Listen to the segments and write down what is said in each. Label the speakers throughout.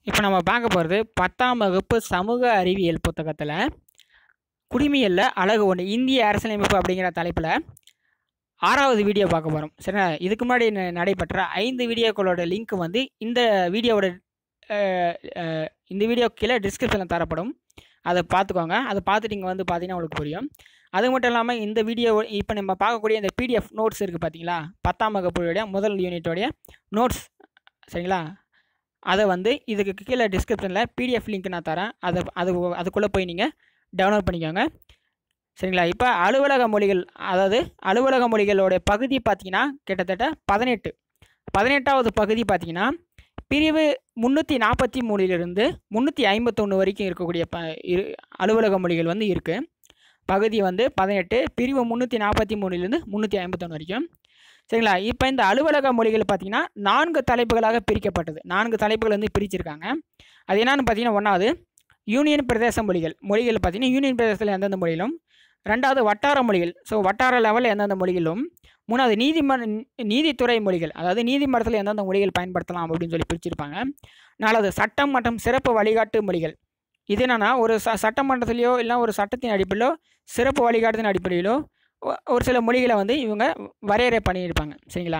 Speaker 1: இப்போ நம்ம பார்க்க போகிறது பத்தாம் வகுப்பு சமூக அறிவியல் புத்தகத்தில் குடிமியல்ல அழகு ஒன்று இந்திய அரசியலமைப்பு அப்படிங்கிற தலைப்பில் ஆறாவது வீடியோ பார்க்க போகிறோம் சரிங்களா இதுக்கு முன்னாடி ந- நடைபெற்ற ஐந்து வீடியோக்களோட லிங்க் வந்து இந்த வீடியோவோட அஹ், அஹ், இந்த வீடியோ கீழே டிஸ்கிரிப்ஷனில் தரப்படும் அதை பார்த்துக்கோங்க அதை பார்த்துட்டு இங்கே வந்து பார்த்தீங்கன்னா உங்களுக்கு புரியும் அது மட்டும் இல்லாமல் இந்த வீடியோ இப்போ நம்ம பார்க்கக்கூடிய இந்த பிடிஎஃப் நோட்ஸ் இருக்குது பார்த்தீங்களா பத்தாம் வகுப்புடைய முதல் யூனிட்டோடைய நோட்ஸ் சரிங்களா அதை வந்து இதுக்கு கீழே டிஸ்கிரிப்ஷனில் பிடிஎஃப் லிங்க் நான் தரேன் அதை அது அதுக்குள்ளே போய் நீங்கள் டவுன்லோட் பண்ணிக்கோங்க சரிங்களா இப்போ அலுவலக மொழிகள் அதாவது அலுவலக மொழிகளோட பகுதி பார்த்தீங்கன்னா கிட்டத்தட்ட பதினெட்டு பதினெட்டாவது பகுதி பார்த்தீங்கன்னா பிரிவு முந்நூற்றி நாற்பத்தி மூணிலிருந்து முந்நூற்றி ஐம்பத்தொன்று வரைக்கும் இருக்கக்கூடிய ப இரு அலுவலக மொழிகள் வந்து இருக்குது பகுதி வந்து பதினெட்டு பிரிவு முந்நூற்றி நாற்பத்தி மூணுலேருந்து முந்நூற்றி ஐம்பத்தொன்று வரைக்கும் சரிங்களா இப்போ இந்த அலுவலக மொழிகள் பார்த்தீங்கன்னா நான்கு தலைப்புகளாக பிரிக்கப்பட்டது நான்கு தலைப்புகள் வந்து பிரிச்சிருக்காங்க அது என்னன்னு பார்த்தீங்கன்னா ஒன்றாவது யூனியன் பிரதேச மொழிகள் மொழிகள் பார்த்தீங்கன்னா யூனியன் பிரதேசத்தில் எந்தெந்த மொழியிலும் ரெண்டாவது வட்டார மொழிகள் ஸோ வட்டார லெவலில் எந்தெந்த மொழிகளும் மூணாவது நீதிமன்ற நீதித்துறை மொழிகள் அதாவது நீதிமன்றத்தில் எந்தெந்த மொழிகள் பயன்படுத்தலாம் அப்படின்னு சொல்லி பிரிச்சிருப்பாங்க நாலாவது சட்டம் மற்றும் சிறப்பு வழிகாட்டு மொழிகள் இது என்னன்னா ஒரு ச சட்டமன்றத்திலேயோ இல்லை ஒரு சட்டத்தின் அடிப்படையிலோ சிறப்பு வழிகாட்டுத்தின் அடிப்படையிலோ ஒ- ஒரு சில மொழிகளை வந்து இவங்க வரையறை பண்ணியிருப்பாங்க சரிங்களா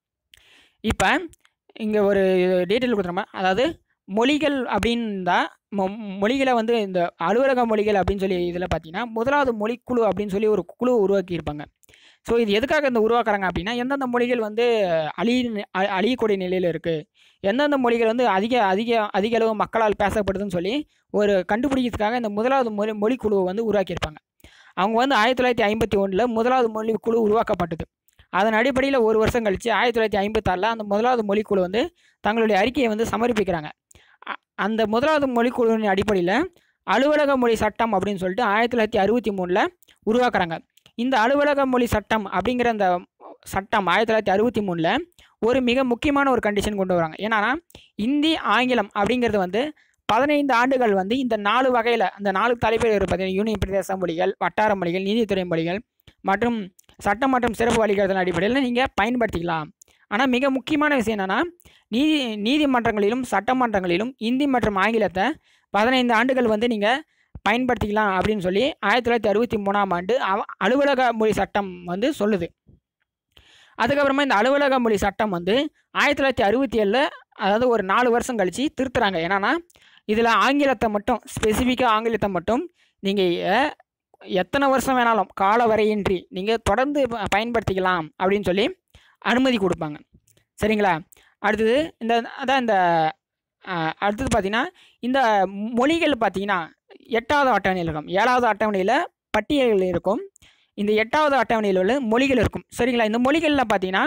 Speaker 1: இப்போ இங்கே ஒரு டீட்டெயில் கொடுத்துறோமா அதாவது மொழிகள் அப்படின்னா மொ- மொழிகளை வந்து இந்த அலுவலக மொழிகள் அப்படின்னு சொல்லி இதில் பார்த்தீங்கன்னா முதலாவது மொழிக்குழு அப்படின்னு சொல்லி ஒரு குழு உருவாக்கியிருப்பாங்க ஸோ இது எதுக்காக இந்த உருவாக்குறாங்க அப்படின்னா எந்தெந்த மொழிகள் வந்து அழி அ- அழியக்கூடிய நிலையில் இருக்குது எந்தெந்த மொழிகள் வந்து அதிக அதிக அதிக அளவு மக்களால் பேசப்படுதுன்னு சொல்லி ஒரு கண்டுபிடிக்கிறதுக்காக இந்த முதலாவது மொழி மொழிக்குழுவை வந்து உருவாக்கியிருப்பாங்க அவங்க வந்து ஆயிரத்தி தொள்ளாயிரத்தி ஐம்பத்தி ஒன்றில் முதலாவது மொழிக்குழு உருவாக்கப்பட்டது அதன் அடிப்படையில் ஒரு வருஷம் கழித்து ஆயிரத்தி தொள்ளாயிரத்தி ஐம்பத்தாறில் அந்த முதலாவது மொழிக்குழு வந்து தங்களுடைய அறிக்கையை வந்து சமர்ப்பிக்கிறாங்க அ- அந்த முதலாவது மொழிக்குழுவின் அடிப்படையில் அலுவலக மொழி சட்டம் அப்படின்னு சொல்லிட்டு ஆயிரத்தி தொள்ளாயிரத்தி அறுபத்தி மூணில் உருவாக்குறாங்க இந்த அலுவலக மொழி சட்டம் அப்படிங்கிற அந்த சட்டம் ஆயிரத்தி தொள்ளாயிரத்தி அறுபத்தி மூணில் ஒரு மிக முக்கியமான ஒரு கண்டிஷன் கொண்டு வராங்க ஏன்னா இந்தி ஆங்கிலம் அப்படிங்கிறது வந்து பதினைந்து ஆண்டுகள் வந்து இந்த நாலு வகையில் அந்த நாலு தலைப்பில் பார்த்தீங்கன்னா யூனியன் பிரதேச மொழிகள் வட்டார மொழிகள் நீதித்துறை மொழிகள் மற்றும் சட்டம் மற்றும் சிறப்பு வழிகாட்டுதல் அடிப்படையில் நீங்கள் பயன்படுத்திக்கலாம் ஆனால் மிக முக்கியமான விஷயம் என்னென்னா நீதி நீதிமன்றங்களிலும் சட்டமன்றங்களிலும் இந்தி மற்றும் ஆங்கிலத்தை பதினைந்து ஆண்டுகள் வந்து நீங்கள் பயன்படுத்திக்கலாம் அப்படின்னு சொல்லி ஆயிரத்தி தொள்ளாயிரத்தி அறுபத்தி மூணாம் ஆண்டு அவ அலுவலக மொழி சட்டம் வந்து சொல்லுது அதுக்கப்புறமா இந்த அலுவலக மொழி சட்டம் வந்து ஆயிரத்தி தொள்ளாயிரத்தி அறுபத்தி ஏழில் அதாவது ஒரு நாலு வருஷம் கழித்து திருத்துறாங்க என்னன்னா இதில் ஆங்கிலத்தை மட்டும் ஸ்பெசிஃபிக்காக ஆங்கிலத்தை மட்டும் நீங்கள் எத்தனை வருஷம் வேணாலும் கால வரையின்றி நீங்கள் தொடர்ந்து ப- பயன்படுத்திக்கலாம் அப்படின்னு சொல்லி அனுமதி கொடுப்பாங்க சரிங்களா அடுத்தது இந்த அதான் இந்த அஹ், அடுத்தது பார்த்தீங்கன்னா இந்த மொழிகள் பார்த்தீங்கன்னா எட்டாவது அட்டவணையில் இருக்கும் ஏழாவது அட்டவணையில் பட்டியல்கள் இருக்கும் இந்த எட்டாவது அட்டவணையில் உள்ள மொழிகள் இருக்கும் சரிங்களா இந்த மொழிகளில் பார்த்தீங்கன்னா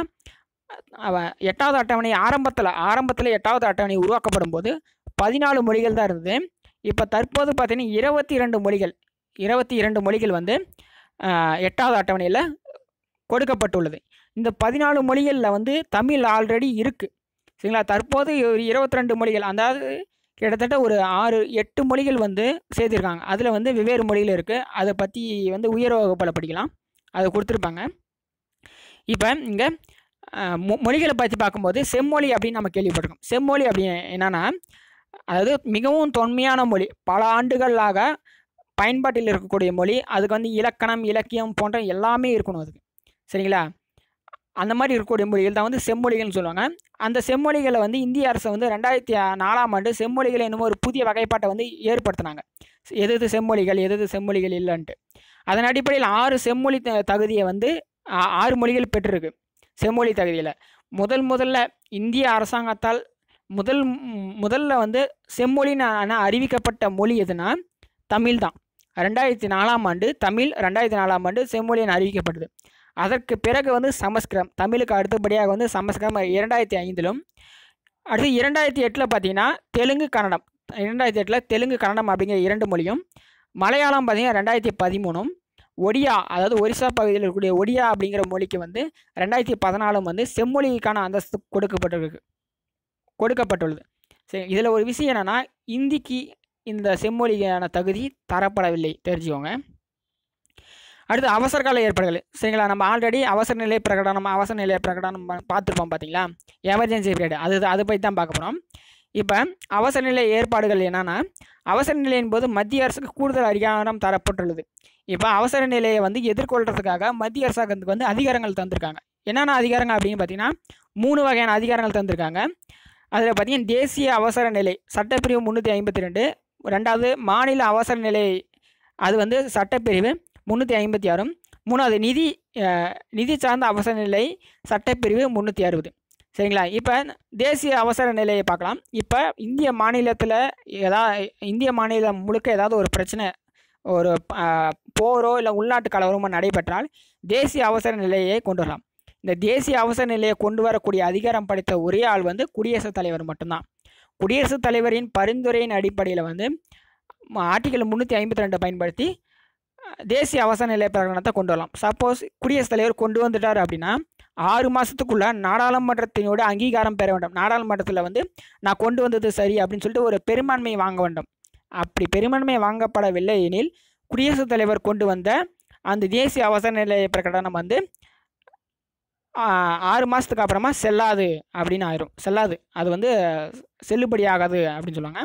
Speaker 1: அவ எட்டாவது அட்டவணை ஆரம்பத்தில் ஆரம்பத்தில் எட்டாவது அட்டவணை உருவாக்கப்படும் போது பதினாலு மொழிகள் தான் இருந்தது இப்போ தற்போது பார்த்தீங்கன்னா இருபத்தி இரண்டு மொழிகள் இருபத்தி இரண்டு மொழிகள் வந்து ஆஹ், எட்டாவது அட்டவணையில் கொடுக்கப்பட்டுள்ளது இந்த பதினாலு மொழிகளில் வந்து தமிழ் ஆல்ரெடி இருக்குது சரிங்களா தற்போது ஒரு இருபத்தி ரெண்டு மொழிகள் அதாவது கிட்டத்தட்ட ஒரு ஆறு எட்டு மொழிகள் வந்து சேர்த்திருக்காங்க அதில் வந்து வெவ்வேறு மொழிகள் இருக்குது அதை பற்றி வந்து உயர் வகுப்பில் படிக்கலாம் அதை கொடுத்துருப்பாங்க இப்போ இங்கே மொழிகளை பற்றி பார்க்கும்போது செம்மொழி அப்படின்னு நம்ம கேள்விப்பட்டிருக்கோம் செம்மொழி அப்படின்னு என்னன்னா அதாவது மிகவும் தொன்மையான மொழி பல ஆண்டுகளாக பயன்பாட்டில் இருக்கக்கூடிய மொழி அதுக்கு வந்து இலக்கணம் இலக்கியம் போன்ற எல்லாமே இருக்கணும் அதுக்கு சரிங்களா அந்த மாதிரி இருக்கக்கூடிய மொழிகள் தான் வந்து செம்மொழிகள்னு சொல்லுவாங்க அந்த செம்மொழிகளை வந்து இந்திய அரசு வந்து ரெண்டாயிரத்தி நாலாம் ஆண்டு செம்மொழிகள் என்னமோ ஒரு புதிய வகைப்பாட்டை வந்து ஏற்படுத்தினாங்க எது எது செம்மொழிகள் எது எது செம்மொழிகள் இல்லைன்ட்டு அதன் அடிப்படையில் ஆறு செம்மொழி த- தகுதியை வந்து ஆ- ஆறு மொழிகள் பெற்றிருக்கு செம்மொழி தகுதியில் முதல் முதல்ல இந்திய அரசாங்கத்தால் முதல் ம், முதல்ல வந்து செம்மொழின்னு ஆன அறிவிக்கப்பட்ட மொழி எதுனா தமிழ் தான் ரெண்டாயிரத்தி நாலாம் ஆண்டு தமிழ் ரெண்டாயிரத்தி நாலாம் ஆண்டு செம்மொழி என அறிவிக்கப்பட்டது அதற்கு பிறகு வந்து சமஸ்கிருதம் தமிழுக்கு அடுத்தபடியாக வந்து சமஸ்கிருதம் இரண்டாயிரத்தி ஐந்திலும் அடுத்து இரண்டாயிரத்தி எட்டில் பார்த்தீங்கன்னா தெலுங்கு கன்னடம் இரண்டாயிரத்தி எட்டில் தெலுங்கு கன்னடம் அப்படிங்கிற இரண்டு மொழியும் மலையாளம் பார்த்தீங்கன்னா ரெண்டாயிரத்தி பதிமூணும் ஒடியா அதாவது ஒரிசா பகுதியில் இருக்கக்கூடிய ஒடியா அப்படிங்கிற மொழிக்கு வந்து ரெண்டாயிரத்தி பதினாலும் வந்து செம்மொழிக்கான அந்தஸ்து கொடுக்கப்பட்டிருக்கு கொடுக்கப்பட்டுள்ளது சரி இதில் ஒரு விஷயம் என்னென்னா இந்திக்கு இந்த செம்மொழிக்கான தகுதி தரப்படவில்லை தெரிஞ்சுக்கோங்க அடுத்து அவசர கால ஏற்பாடுகள் சரிங்களா நம்ம ஆல்ரெடி அவசர நிலை பிரகடனம் அவசர நிலை பிரகடனம் பா- பார்த்திருப்போம் பார்த்தீங்களா எமர்ஜென்சி பீரியட் அது அதை பற்றி தான் பார்க்க போகிறோம் இப்போ அவசர நிலை ஏற்பாடுகள் என்னன்னா அவசர நிலையின் போது மத்திய அரசுக்கு கூடுதல் அதிகாரம் தரப்பட்டுள்ளது இப்போ அவசர நிலையை வந்து எதிர்கொள்கிறதுக்காக மத்திய அரசாங்கத்துக்கு வந்து அதிகாரங்கள் தந்திருக்காங்க என்னென்ன அதிகாரங்கள் அப்படின்னு பார்த்தீங்கன்னா மூணு வகையான அதிகாரங்கள் தந்திருக்காங்க அதில் பார்த்தீங்கன்னா தேசிய அவசர நிலை சட்டப்பிரிவு முந்நூற்றி ஐம்பத்தி ரெண்டு ரெண்டாவது மாநில அவசர நிலை அது வந்து சட்டப்பிரிவு முந்நூற்றி ஐம்பத்தி ஆறும் மூணாவது நிதி அஹ், நிதி சார்ந்த அவசர நிலை சட்டப்பிரிவு முந்நூற்றி அறுபது சரிங்களா இப்போ தேசிய அவசர நிலையை பார்க்கலாம் இப்போ இந்திய மாநிலத்தில் ஏதா இந்திய மாநிலம் முழுக்க ஏதாவது ஒரு பிரச்சனை ஒரு அஹ், போரோ இல்லை உள்நாட்டு கலவரமோ நடைபெற்றால் தேசிய அவசர நிலையை கொண்டு வரலாம் இந்த தேசிய அவசர நிலையை கொண்டு வரக்கூடிய அதிகாரம் படைத்த ஒரே ஆள் வந்து குடியரசுத் தலைவர் மட்டும்தான் குடியரசுத் தலைவரின் பரிந்துரையின் அடிப்படையில் வந்து ஆர்டிகல் முந்நூற்றி ஐம்பத்தி ரெண்டை பயன்படுத்தி அஹ், தேசிய அவசர நிலை பிரகடனத்தை கொண்டு வரலாம் சப்போஸ் குடியரசுத் தலைவர் கொண்டு வந்துட்டார் அப்படின்னா ஆறு மாதத்துக்குள்ள நாடாளுமன்றத்தினோட அங்கீகாரம் பெற வேண்டும் நாடாளுமன்றத்தில் வந்து நான் கொண்டு வந்தது சரி அப்படின்னு சொல்லிட்டு ஒரு பெரும்பான்மை வாங்க வேண்டும் அப்படி பெரும்பான்மை வாங்கப்படவில்லை எனில் குடியரசுத் தலைவர் கொண்டு வந்த அந்த தேசிய அவசர நிலை பிரகடனம் வந்து ஆ, ஆறு மாதத்துக்கு அப்புறமா செல்லாது அப்படின்னு ஆயிரும் செல்லாது அது வந்து செல்லுபடி ஆகாது அப்படின்னு சொல்லுவாங்க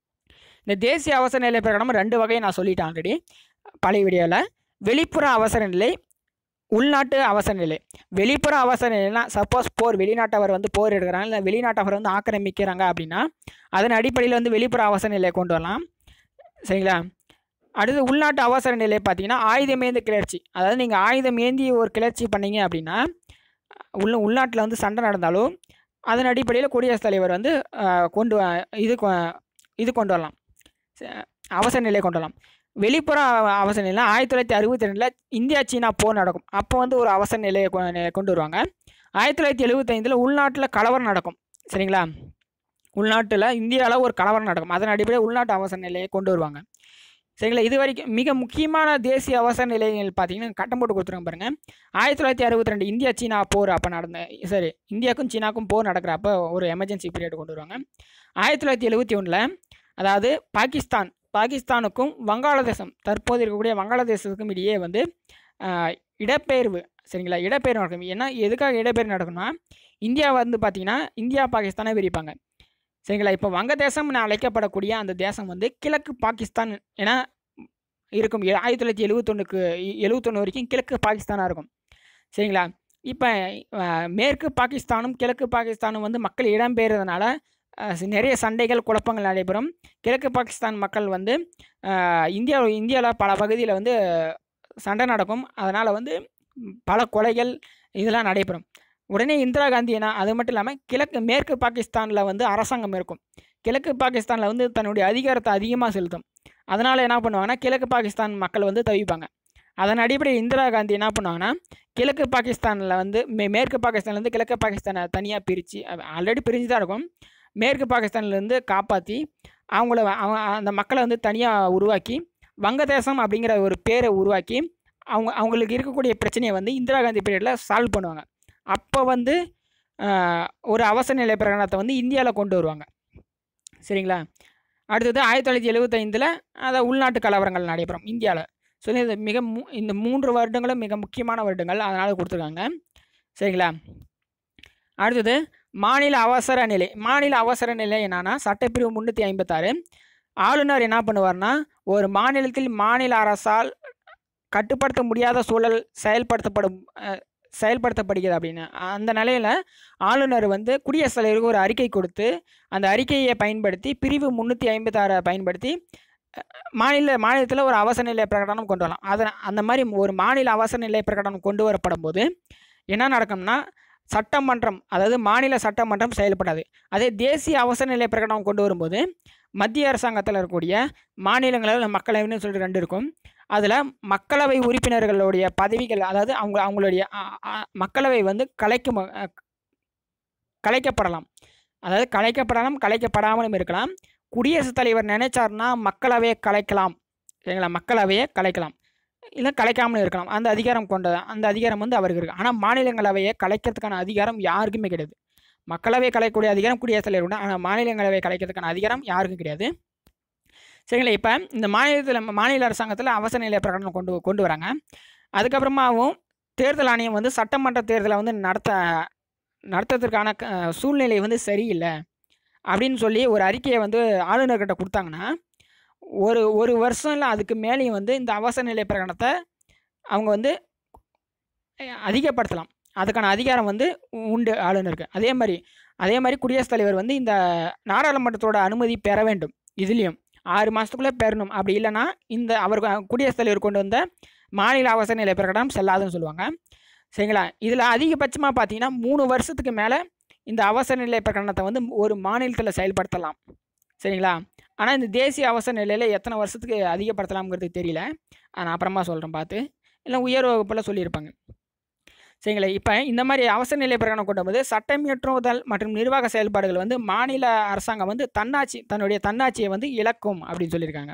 Speaker 1: இந்த தேசிய அவசர நிலை பிரகடனம் ரெண்டு வகையை நான் சொல்லிட்டேன் ஆல்ரெடி பழைய வீடியோவில் வெளிப்புற அவசர நிலை உள்நாட்டு அவசர நிலை வெளிப்புற அவசர நிலைனா சப்போஸ் போர் வெளிநாட்டவர் வந்து போர் எடுக்கிறாங்க இல்லை வெளிநாட்டவர் வந்து ஆக்கிரமிக்கிறாங்க அப்படின்னா அதன் அடிப்படையில் வந்து வெளிப்புற அவசர நிலையை கொண்டு வரலாம் சரிங்களா அடுத்து உள்நாட்டு அவசர நிலை பார்த்தீங்கன்னா ஆயுதமேந்த கிளர்ச்சி அதாவது நீங்கள் ஆயுதம் ஏந்தி ஒரு கிளர்ச்சி பண்ணீங்க அப்படின்னா உள்ள உள்நாட்டில் வந்து சண்டை நடந்தாலும் அதன் அடிப்படையில் குடியரசுத் தலைவர் வந்து அஹ், கொண்டு வ- இது கொ- இது கொண்டு வரலாம் ச- அவசர நிலை கொண்டு வரலாம் வெளிப்புற அவ- அவசர நிலை ஆயிரத்தி தொள்ளாயிரத்தி அறுபத்தி ரெண்டில் இந்தியா சீனா போர் நடக்கும் அப்போ வந்து ஒரு அவசர நிலையை கொ- நி- கொண்டு வருவாங்க ஆயிரத்தி தொள்ளாயிரத்தி எழுபத்தைந்தில் உள்நாட்டில் கலவரம் நடக்கும் சரிங்களா உள்நாட்டில் இந்தியாவில் ஒரு கலவரம் நடக்கும் அதன் அடிப்படையில் உள்நாட்டு அவசர நிலையை கொண்டு வருவாங்க சரிங்களா இது வரைக்கும் மிக முக்கியமான தேசிய அவசர நிலைகள் பார்த்தீங்கன்னா கட்டம் போட்டு கொடுத்துருங்க பாருங்கள் ஆயிரத்தி தொள்ளாயிரத்தி அறுபத்தி ரெண்டு இந்தியா சீனா போர் அப்போ நடந்த சரி இந்தியாவுக்கும் சீனாக்கும் போர் நடக்கிறப்ப ஒரு எமர்ஜென்சி பீரியட் கொண்டு வருவாங்க ஆயிரத்தி தொள்ளாயிரத்தி எழுபத்தி ஒன்றில் அதாவது பாகிஸ்தான் பாகிஸ்தானுக்கும் வங்காளதேசம் தற்போது இருக்கக்கூடிய வங்காளதேசத்துக்கும் இடையே வந்து ஆஹ், இடப்பெயர்வு சரிங்களா இடப்பெயர்வு நடக்கும் ஏன்னா எதுக்காக இடப்பெயர்வு நடக்கும்னா இந்தியா வந்து பார்த்திங்கன்னா இந்தியா பாகிஸ்தானை விரிப்பாங்க சரிங்களா இப்போ வங்கதேசம்னு அழைக்கப்படக்கூடிய அந்த தேசம் வந்து கிழக்கு பாகிஸ்தான் என இருக்கும் எ- ஆயிரத்தி தொள்ளாயிரத்தி எழுவத்தொன்னுக்கு எழுவத்தொன்று வரைக்கும் கிழக்கு பாகிஸ்தானாக இருக்கும் சரிங்களா இப்போ மேற்கு பாகிஸ்தானும் கிழக்கு பாகிஸ்தானும் வந்து மக்கள் இடம்பெயர்றதுனால அஹ், சி- நிறைய சண்டைகள் குழப்பங்கள் நடைபெறும் கிழக்கு பாகிஸ்தான் மக்கள் வந்து அஹ், இந்தியா இந்தியாவில் பல பகுதியில் வந்து சண்டை நடக்கும் அதனால் வந்து ம், பல கொலைகள் இதெல்லாம் நடைபெறும் உடனே இந்திரா காந்தி என்ன அது மட்டும் இல்லாமல் கிழக்கு மேற்கு பாகிஸ்தானில் வந்து அரசாங்கம் இருக்கும் கிழக்கு பாகிஸ்தானில் வந்து தன்னுடைய அதிகாரத்தை அதிகமாக செலுத்தும் அதனால் என்ன பண்ணுவாங்கன்னா கிழக்கு பாகிஸ்தான் மக்கள் வந்து தவிப்பாங்க அதன் அடிப்படையில் இந்திரா காந்தி என்ன பண்ணுவாங்கன்னா கிழக்கு பாகிஸ்தானில் வந்து மே மேற்கு பாகிஸ்தான்லேருந்து கிழக்கு பாகிஸ்தானை தனியாக பிரித்து ஆல்ரெடி பிரிஞ்சு தான் இருக்கும் மேற்கு பாகிஸ்தான்லேருந்து காப்பாற்றி அவங்கள வ- அவங்க அந்த மக்களை வந்து தனியாக உருவாக்கி வங்கதேசம் அப்படிங்கிற ஒரு பேரை உருவாக்கி அவங்க அவங்களுக்கு இருக்கக்கூடிய பிரச்சனையை வந்து இந்திரா காந்தி பீரியடில் சால்வ் பண்ணுவாங்க அப்போ வந்து ஆஹ், ஒரு அவசர நிலை பிரகடனத்தை வந்து இந்தியாவில் கொண்டு வருவாங்க சரிங்களா அடுத்தது ஆயிரத்தி தொள்ளாயிரத்தி எழுபத்தைந்தில் அதை உள்நாட்டு கலவரங்கள் நடைபெறும் இந்தியாவில் ஸோ இது மிக மு இந்த மூன்று வருடங்களும் மிக முக்கியமான வருடங்கள் அதனால் கொடுத்துருக்காங்க சரிங்களா அடுத்தது மாநில அவசர நிலை மாநில அவசர நிலை என்னன்னா சட்டப்பிரிவு முந்நூற்றி ஐம்பத்தாறு ஆளுநர் என்ன பண்ணுவார்னா ஒரு மாநிலத்தில் மாநில அரசால் கட்டுப்படுத்த முடியாத சூழல் செயல்படுத்தப்படும் அஹ், செயல்படுத்தப்படுகிறது அப்படின்னு அந்த நிலையில் ஆளுநர் வந்து குடியரசுத் தலைவருக்கு ஒரு அறிக்கை கொடுத்து அந்த அறிக்கையை பயன்படுத்தி பிரிவு முந்நூற்றி ஐம்பத்தாறை பயன்படுத்தி அஹ், மாநில மாநிலத்தில் ஒரு அவசர நிலை பிரகடனம் கொண்டு வரலாம் அதை அந்த மாதிரி ஒரு மாநில அவசர நிலை பிரகடனம் கொண்டு வரப்படும் போது என்ன நடக்கும்னா சட்டமன்றம் அதாவது மாநில சட்டமன்றம் செயல்படாது அதே தேசிய அவசர நிலை பிரகடனம் கொண்டு வரும்போது மத்திய அரசாங்கத்தில் இருக்கக்கூடிய மாநிலங்களில் மக்களவைன்னு சொல்லிட்டு ரெண்டு இருக்கும் அதில் மக்களவை உறுப்பினர்களுடைய பதவிகள் அதாவது அவங்க அவங்களுடைய அ, அ, மக்களவை வந்து கலைக்கும் அ, கலைக்கப்படலாம் அதாவது கலைக்கப்படலாம் கலைக்கப்படாமலும் இருக்கலாம் குடியரசுத் தலைவர் நினைச்சார்னா மக்களவையை கலைக்கலாம் சரிங்களா மக்களவையை கலைக்கலாம் இல்லை கலைக்காமலும் இருக்கலாம் அந்த அதிகாரம் கொண்ட அந்த அதிகாரம் வந்து அவருக்கு இருக்குது ஆனால் மாநிலங்களவையை கலைக்கிறதுக்கான அதிகாரம் யாருக்குமே கிடையாது மக்களவை கலைக்கக்கூடிய அதிகாரம் குடியரசுத் தலைவர் உண்டு ஆனால் மாநிலங்களவை கலைக்கிறதுக்கான அதிகாரம் யாருக்கும் கிடையாது சரிங்களா இப்போ இந்த மாநிலத்தில் மாநில அரசாங்கத்தில் அவசர நிலை பிரகடனம் கொண்டு கொண்டு வராங்க அதுக்கப்புறமாவும் தேர்தல் ஆணையம் வந்து சட்டமன்ற தேர்தலை வந்து நடத்த நடத்துறதுக்கான க- சூழ்நிலை வந்து சரியில்லை அப்படின்னு சொல்லி ஒரு அறிக்கையை வந்து ஆளுநர்கிட்ட கொடுத்தாங்கன்னா ஒரு ஒரு வருஷம் இல்லை அதுக்கு மேலேயும் வந்து இந்த அவசர நிலை பிரகடனத்தை அவங்க வந்து அஹ், அதிகப்படுத்தலாம் அதுக்கான அதிகாரம் வந்து உண்டு ஆளுநருக்கு அதே மாதிரி அதே மாதிரி குடியரசுத் தலைவர் வந்து இந்த நாடாளுமன்றத்தோட அனுமதி பெற வேண்டும் இதுலேயும் ஆறு மாதத்துக்குள்ளே பெறணும் அப்படி இல்லைன்னா இந்த அவர் குடியரசுத் தலைவர் கொண்டு வந்த மாநில அவசர நிலை பிரகடனம் செல்லாதுன்னு சொல்லுவாங்க சரிங்களா இதில் அதிகபட்சமாக பார்த்தீங்கன்னா மூணு வருஷத்துக்கு மேலே இந்த அவசர நிலை பிரகடனத்தை வந்து ஒரு மாநிலத்தில் செயல்படுத்தலாம் சரிங்களா ஆனால் இந்த தேசிய அவசர நிலையில் எத்தனை வருஷத்துக்கு அதிகப்படுத்தலாம்ங்கிறது தெரியல அதை நான் அப்புறமா சொல்கிறேன் பார்த்து இல்லை உயர் வகுப்பில் சொல்லியிருப்பாங்க சரிங்களா இப்போ இந்த மாதிரி அவசர நிலை பிரகடனம் கொண்டு வந்து சட்டம் இயற்றுதல் மற்றும் நிர்வாக செயல்பாடுகள் வந்து மாநில அரசாங்கம் வந்து தன்னாட்சி தன்னுடைய தன்னாட்சியை வந்து இழக்கும் அப்படின்னு சொல்லியிருக்காங்க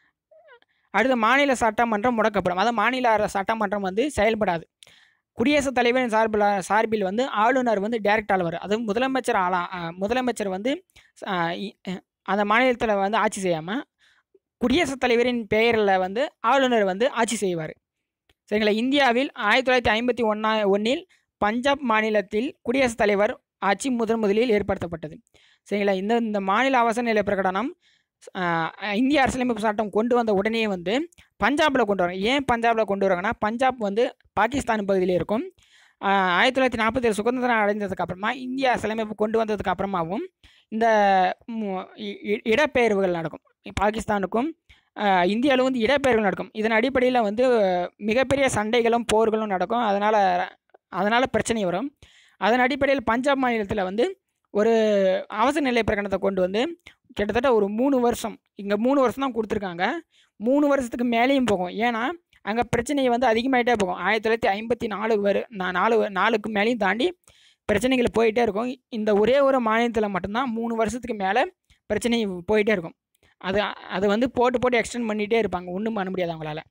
Speaker 1: அடுத்து மாநில சட்டமன்றம் முடக்கப்படும் அதாவது மாநில அர- சட்டமன்றம் வந்து செயல்படாது குடியரசுத் தலைவரின் சார்பில் சார்பில் வந்து ஆளுநர் வந்து டைரக்ட் ஆளுவர் அதுவும் முதலமைச்சர் ஆளா அஹ் முதலமைச்சர் வந்து அஹ் இ- அஹ் அந்த மாநிலத்தில் வந்து ஆட்சி செய்யாமல் குடியரசுத் தலைவரின் பெயரில் வந்து ஆளுநர் வந்து ஆட்சி செய்வார் சரிங்களா இந்தியாவில் ஆயிரத்தி தொள்ளாயிரத்தி ஐம்பத்தி ஒன்றா ஒன்றில் பஞ்சாப் மாநிலத்தில் குடியரசுத் தலைவர் ஆட்சி முதன் முதலில் ஏற்படுத்தப்பட்டது சரிங்களா இந்த இந்த மாநில அவசர நிலை பிரகடனம் ஆஹ், இந்திய அரசியலமைப்பு சட்டம் கொண்டு வந்த உடனே வந்து பஞ்சாபில் கொண்டு வராங்க ஏன் பஞ்சாபில் கொண்டு வராங்கன்னா பஞ்சாப் வந்து பாகிஸ்தான் பகுதியில் இருக்கும் ஆஹ், ஆயிரத்தி தொள்ளாயிரத்தி நாற்பத்தி சுதந்திரம் அடைந்ததுக்கு அப்புறமா இந்திய அரசியலமைப்பு கொண்டு வந்ததுக்கு அப்புறமாவும் இந்த மு- இ- இ- இடப்பெயர்வுகள் நடக்கும் பாகிஸ்தானுக்கும் ஆஹ், இந்தியாவில் வந்து இடப்பெயர்வுகள் நடக்கும் இதன் அடிப்படையில் வந்து மிகப்பெரிய சண்டைகளும் போர்களும் நடக்கும் அதனால் அதனால் பிரச்சனை வரும் அதன் அடிப்படையில் பஞ்சாப் மாநிலத்தில் வந்து ஒரு அவசர நிலை பிரகடனத்தை கொண்டு வந்து கிட்டத்தட்ட ஒரு மூணு வருஷம் இங்கே மூணு வருஷம் தான் கொடுத்துருக்காங்க மூணு வருஷத்துக்கு மேலேயும் போகும் ஏன்னா அங்கே பிரச்சனை வந்து அதிகமாகிட்டே போகும் ஆயிரத்தி தொள்ளாயிரத்தி ஐம்பத்தி நாலு வரு நா- நாலு வ- நாலுக்கு மேலேயும் தாண்டி பிரச்சனைகள் போயிட்டே இருக்கும் இந்த ஒரே ஒரு மாநிலத்தில் மட்டும்தான் மூணு வருஷத்துக்கு மேலே பிரச்சனை போயிட்டே இருக்கும் அது அது வந்து போட்டு போட்டு எக்ஸ்டெண்ட் பண்ணிகிட்டே இருப்பாங்க ஒன்றும் பண்ண முடியாது அவங்களால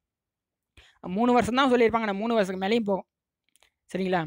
Speaker 1: மூணு வருஷம் தான் சொல்லியிருப்பாங்க நான் மூணு வருஷத்துக்கு மேலேயும் போகும் சரிங்களா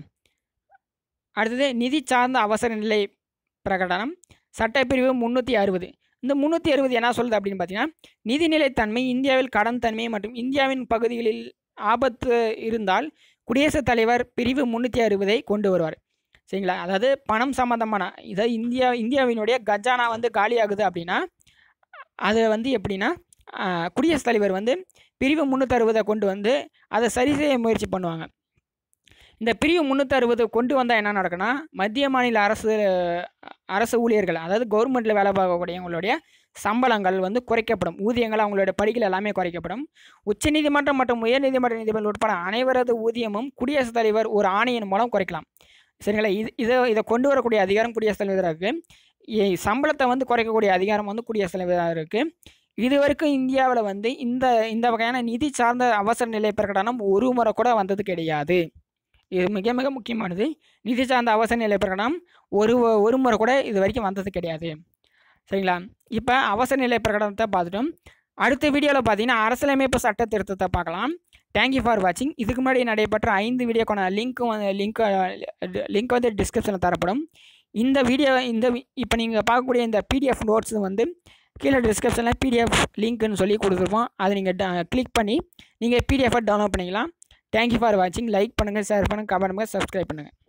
Speaker 1: அடுத்தது நிதி சார்ந்த அவசர நிலை பிரகடனம் சட்டப்பிரிவு முந்நூற்றி அறுபது இந்த முந்நூற்றி அறுபது என்ன சொல்லுது அப்படின்னு பார்த்தீங்கன்னா நிதிநிலைத்தன்மை இந்தியாவில் கடன் தன்மை மற்றும் இந்தியாவின் பகுதிகளில் ஆபத்து இருந்தால் குடியரசுத் தலைவர் பிரிவு முந்நூற்றி அறுபதை கொண்டு வருவார் சரிங்களா அதாவது பணம் சம்மந்தமான இதை இந்தியா இந்தியாவினுடைய கஜானா வந்து காலியாகுது அப்படின்னா அது வந்து எப்படின்னா ஆஹ், குடியரசுத் தலைவர் வந்து பிரிவு முந்நூற்றறுபதை கொண்டு வந்து அதை சரி செய்ய முயற்சி பண்ணுவாங்க இந்த பிரிவு முந்நூற்றறுபது கொண்டு வந்தால் என்ன நடக்குன்னா மத்திய மாநில அரசு அரசு ஊழியர்கள் அதாவது கவர்மெண்ட்டில் வேலை பார்க்கக்கூடியவங்களுடைய சம்பளங்கள் வந்து குறைக்கப்படும் ஊதியங்கள் அவங்களுடைய படிகள் எல்லாமே குறைக்கப்படும் உச்சநீதிமன்றம் மற்றும் உயர்நீதிமன்ற நீதிபதிகள் உட்பட அனைவரது ஊதியமும் குடியரசுத் தலைவர் ஒரு ஆணையின் மூலம் குறைக்கலாம் சரிங்களா இது இதை இதை கொண்டு வரக்கூடிய அதிகாரம் குடியரசுத் தலைவராக இருக்குது சம்பளத்தை வந்து குறைக்கக்கூடிய அதிகாரம் வந்து குடியரசுத் தலைவராக இருக்குது இது வரைக்கும் இந்தியாவில் வந்து இந்த இந்த வகையான நிதி சார்ந்த அவசர நிலை பிரகடனம் ஒரு முறை கூட வந்தது கிடையாது இது மிக மிக முக்கியமானது நிதி சார்ந்த அவசர நிலை பிரகடனம் ஒரு ஒரு முறை கூட இது வரைக்கும் வந்தது கிடையாது சரிங்களா இப்போ அவசர நிலை பிரகடனத்தை பார்த்துட்டோம் அடுத்த வீடியோவில் பார்த்தீங்கன்னா அரசியலமைப்பு சட்ட திருத்தத்தை பார்க்கலாம் தேங்க்யூ ஃபார் வாட்சிங் இதுக்கு முன்னாடி நடைபெற்ற ஐந்து வீடியோக்கான லிங்க்கும் வந்து லிங்க் லிங்க் வந்து டிஸ்கிரிப்ஷனில் தரப்படும் இந்த வீடியோ இந்த இப்போ நீங்கள் பார்க்கக்கூடிய இந்த பிடிஎஃப் நோட்ஸ் வந்து கீழே டிஸ்கிரிப்ஷனில் பிடிஎஃப் லிங்க்னு சொல்லி கொடுத்துருப்போம் அதை நீங்கள் கிளிக் பண்ணி நீங்கள் பிடிஎஃபை டவுன்லோட் பண்ணிக்கலாம் தேங்க்யூ ஃபார் வாட்சிங் லைக் பண்ணுங்கள் ஷேர் பண்ணுங்கள் கமெண்ட் பண்ணுங்கள் சப்ஸ்கிரைப் பண்ணுங்கள்